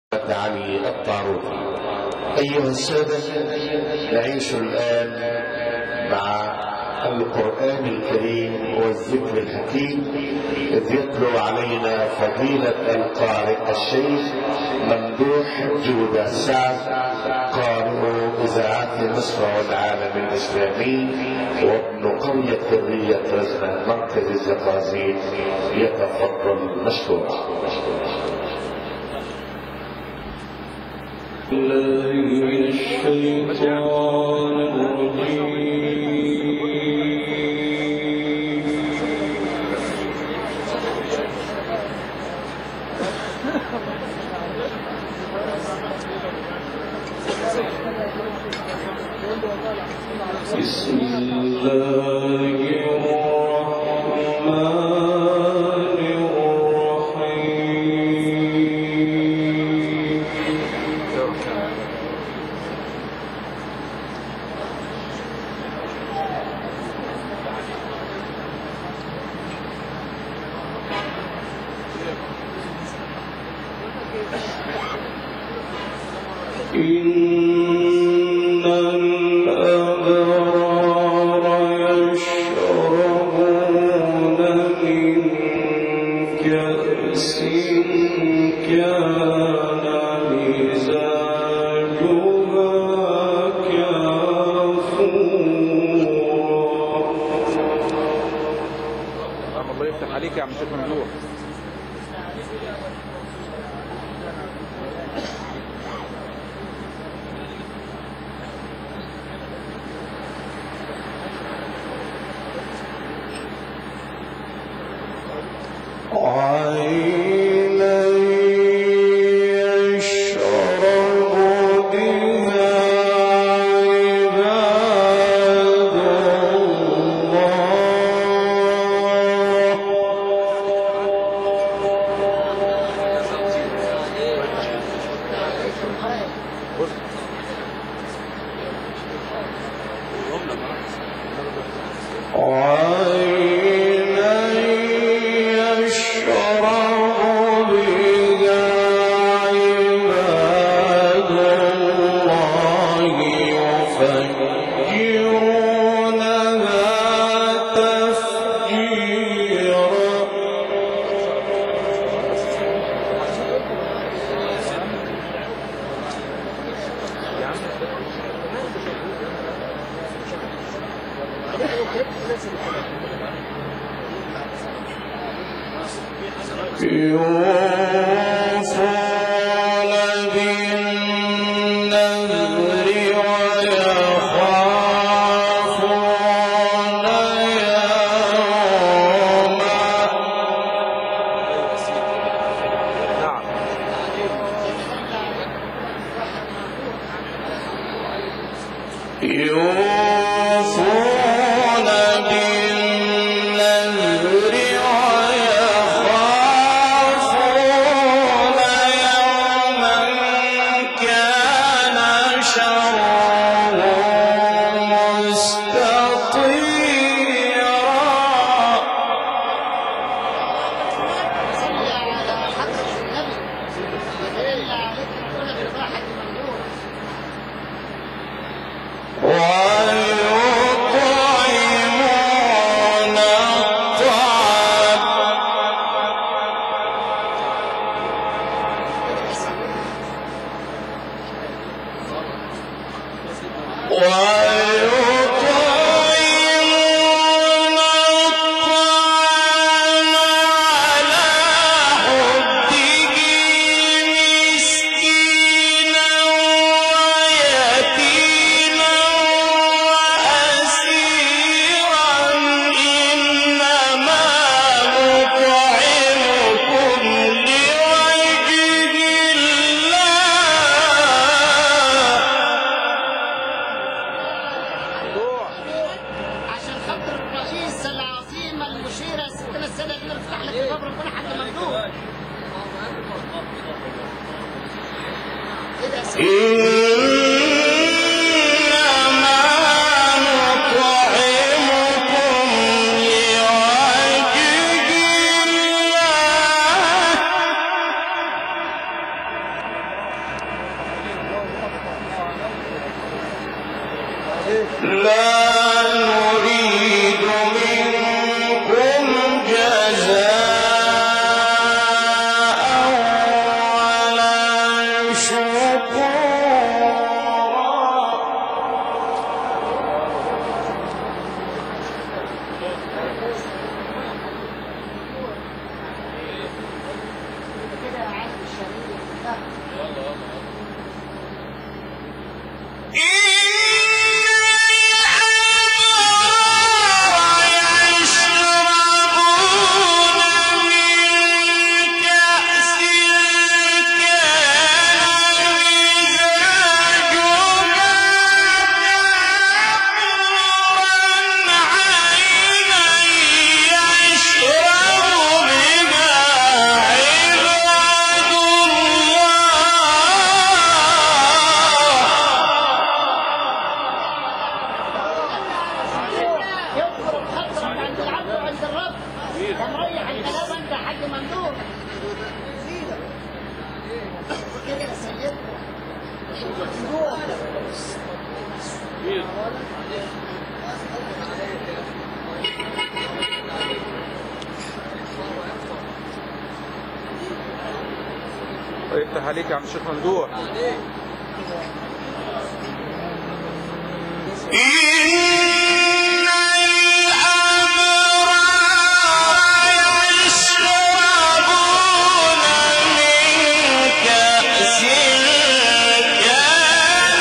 علي الطاروسي أيها السادة نعيش الآن مع القرآن الكريم والذكر الحكيم إذ يتلو علينا فضيلة القارئ الشيخ ممدوح جودة سعد قارئ إذاعة مصر والعالم الإسلامي وابن قرية ذرية رزنة مركز الزقازيق يتفضل مشكورا الله من الشيطان الرجيم بسم الله الرحمن الرحيم إن الأبرار يشربون من كأس كان مزاجها كافورا الله يفتح عليك يا عم شيخ ممدوح عينا يشرب بها عباد عينا يشرب بها عباد الله يفجرونها تفجيرا يوفون بالنذر ويخافون يوما نعم يوفون بالنذر ويخافون يوما كان شره مستطيرا صلي على حضرة النبي إلا عليك ربنا بالراحة الممنوع ويطعمون الطعام ويطعمون الطعام على حبه مسكينا ويتيما وأسيرا إنما نطعمكم لوجه الله عشان خاطر الرئيس العظيم المشير ستنا السادة دي نفتح لك باب ربنا حتى ممنوع كده يا سيدي إنما نطعمكم لوجه الله لا نريد منكم جزاء ولا شكورا كده يا عالم الشريف يذكر بخطرك عند العبد وعند الرب ده مريح الكلام انت حاج ممدوح كده يا سيدنا يفتح عليك يا عم الشيخ ممدوح إن الأبرار يشربون من كأس كان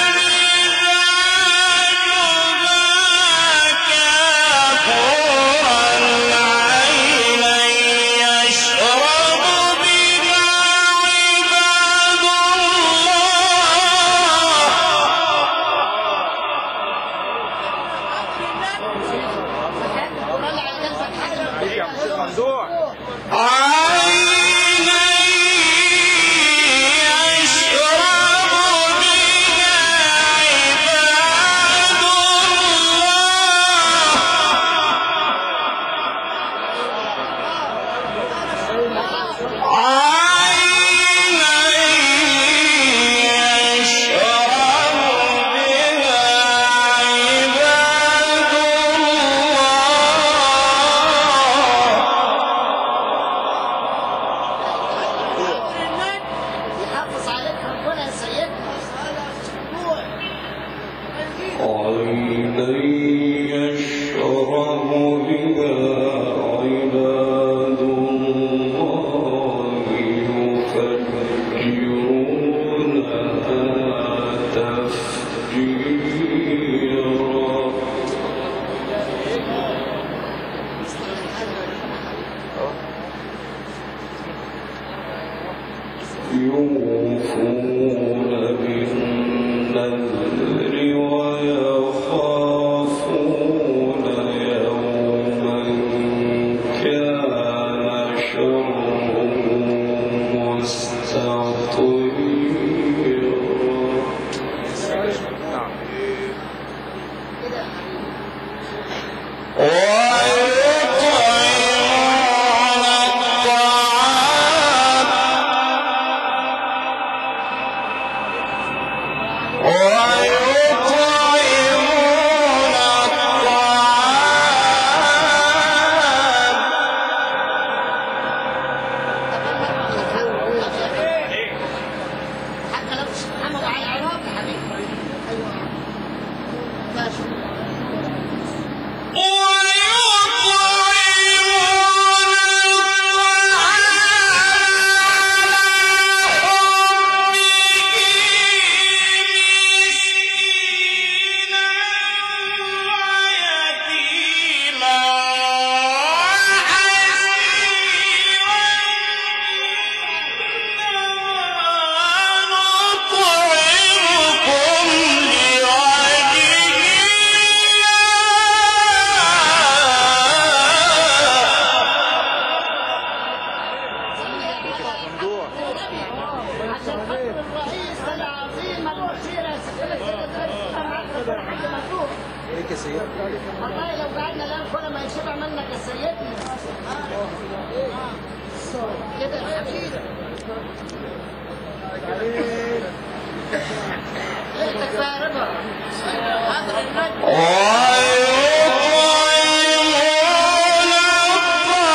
مزاجها كافورا عينا يشرب بها عباد الله طلع قلبك حاجه يا عم الشيخ ممدوح عينا يشرب بها عباد الله عينا يشرب بها عباد الله يحافظ عليك ربنا يا سيدنا عينا يشرب بها عباد الله يفجرونها تفجيرا يوفون بالنذر ويخافون يوما كان شره مستطيرا نعم ويطعمون الطعام ويطعمون الطعام حتى لو مش محمد على العراق يا حبيبي ايوه ماشي ممدوح عشان خاطر الرئيس العظيم المشير يا سيدنا سيدنا معاك ربنا حاج مفتوح ليك يا سيدي والله لو قعدنا الان كل ما يشبع منك يا سيدنا كده يا حبيبي ليلتك كفايه رضا حاضر النجم ويطعمون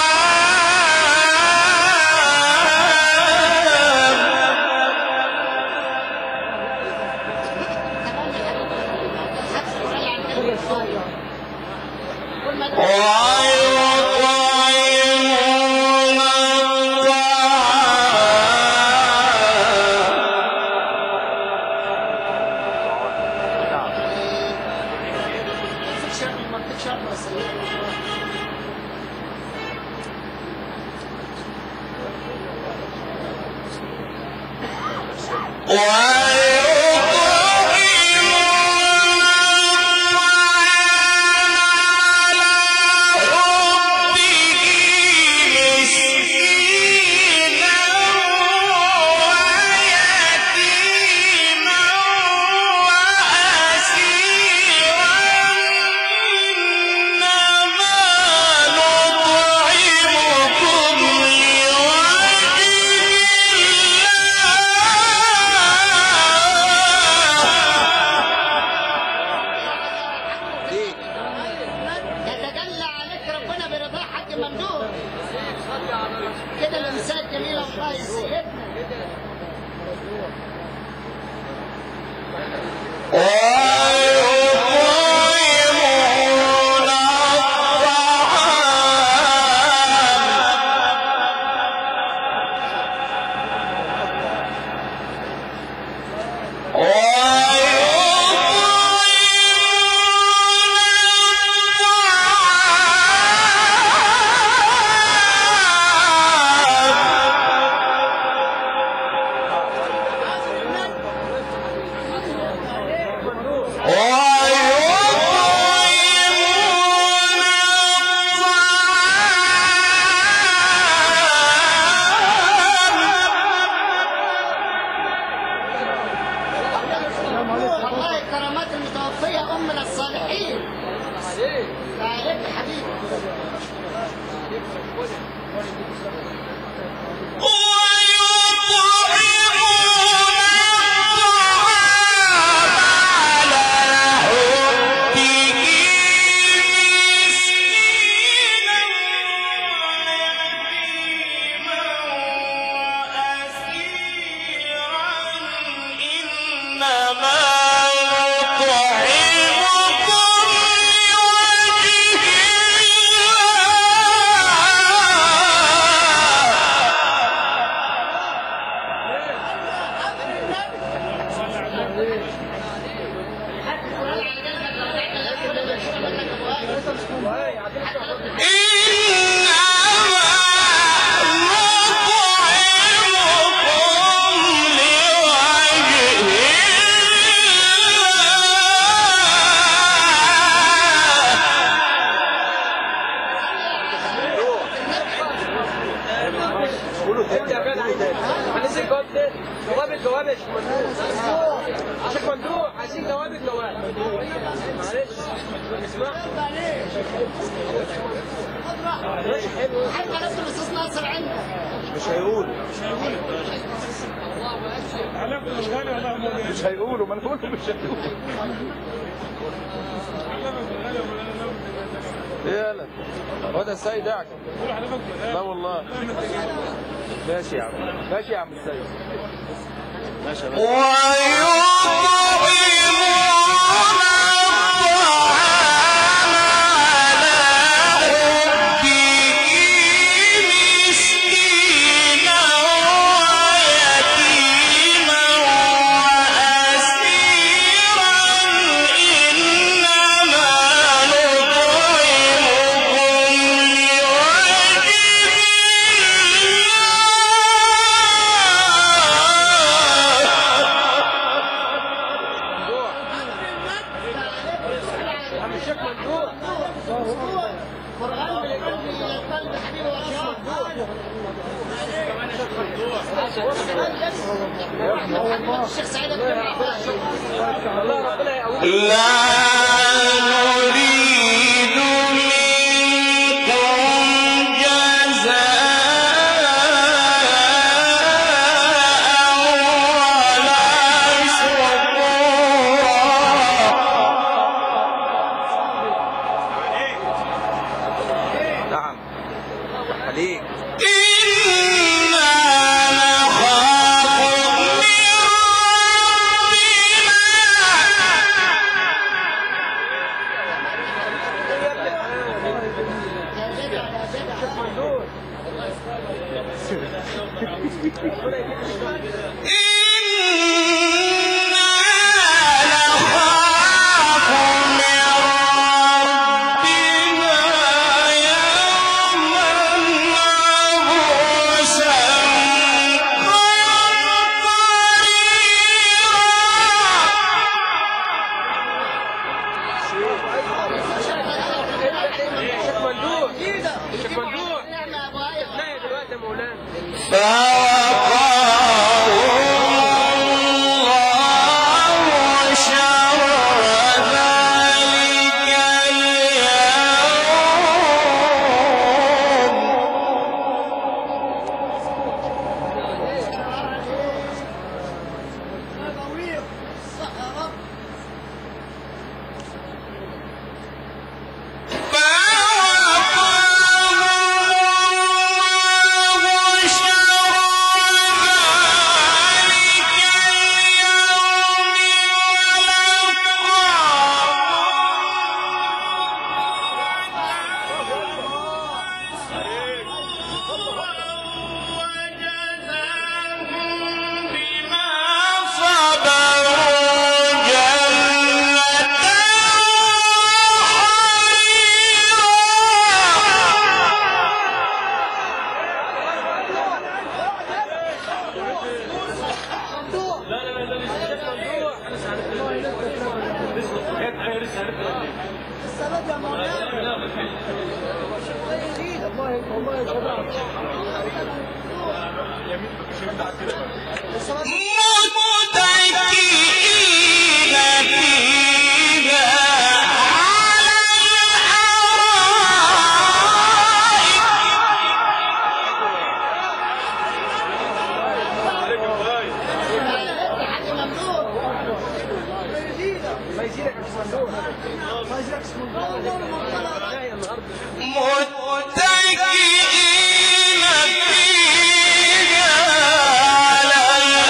كل ما ويطعمون تكشف ما تكشف بس يتجلى عليك ربنا برضاه حق ممدوح كده الانسان جميله والله يا سيدنا ويطعمون والله كرامات المتوفيه ام من الصالحين فعليك يا حبيبي قولوا تاني يا جدع عايزين جواب تاني جواب الجواب يا شيخ ممدوح شيخ ممدوح عايزين جواب الجواب معلش اسمع حتى نفس الاستاذ ناصر عندك مش هيقول مش هيقولوا ما انا بقول مش هيقولوا ايه يالا هو ده السيد قاعد لا والله ماشي يا عم ماشي يا عم السيد ماشي يا باشا. عم الشيخ ممدوح قرآن من القلب إلى القلب حبيبي وشيخ الشيخ سعيد بن عباس الله ربنا يقويك لا نريد منكم جزاء ولا متكئين فيها على حاج ممدوح متكئين فيها على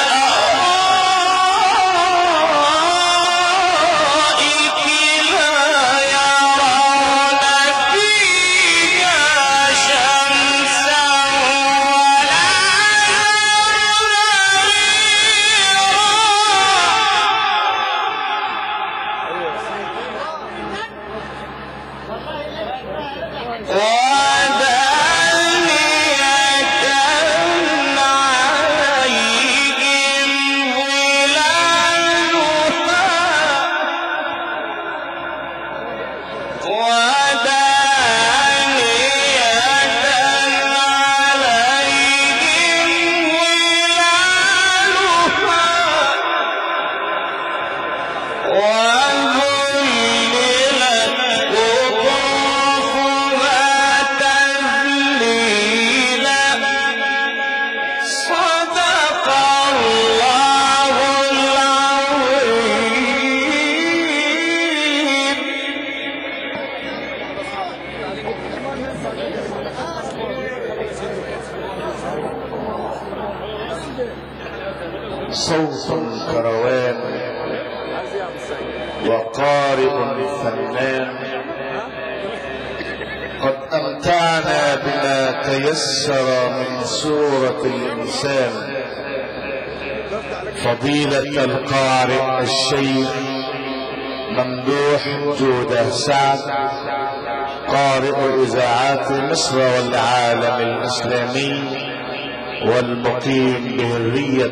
الأرائك لا يرون فيها شمسا ولا ودانية عليهم ظلالها ودانية عليهم ظلالها وذللت قطوفها تذليلا صدق الله العظيم صوت كروان عايز ايه يا عم السيد وقارئ فنان قد أمتعنا بما تيسر من سورة الإنسان فضيلة القارئ الشيخ ممدوح جودة سعد قارئ إذاعات مصر والعالم الإسلامي والمقيم بهرية